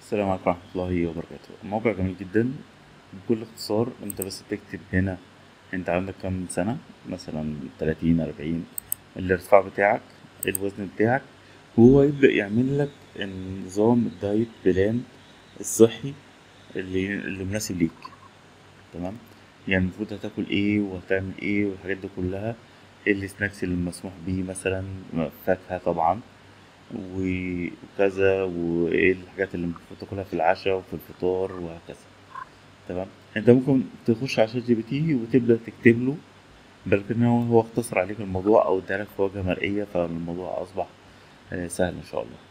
السلام عليكم ورحمة الله وبركاته الموقع جميل جدا بكل اختصار انت بس بتكتب هنا انت عندك كام سنة مثلا تلاتين أربعين الارتفاع بتاعك الوزن بتاعك وهو يبدأ يعمل لك النظام الدايت بلان الصحي اللي, اللي مناسب ليك تمام يعني المفروض هتاكل ايه وهتعمل ايه والحاجات دي كلها ايه السناكس اللي مسموح بيه مثلا فاكهة طبعا وكذا وايه الحاجات اللي المفروض تاكلها في العشاء وفي الفطار وهكذا تمام انت ممكن تخش على شات جي بي تي وتبدا تكتب له بل ان هو هو اختصر عليك الموضوع او ادالك في واجهه مرئيه فالموضوع اصبح آه، سهل ان شاء الله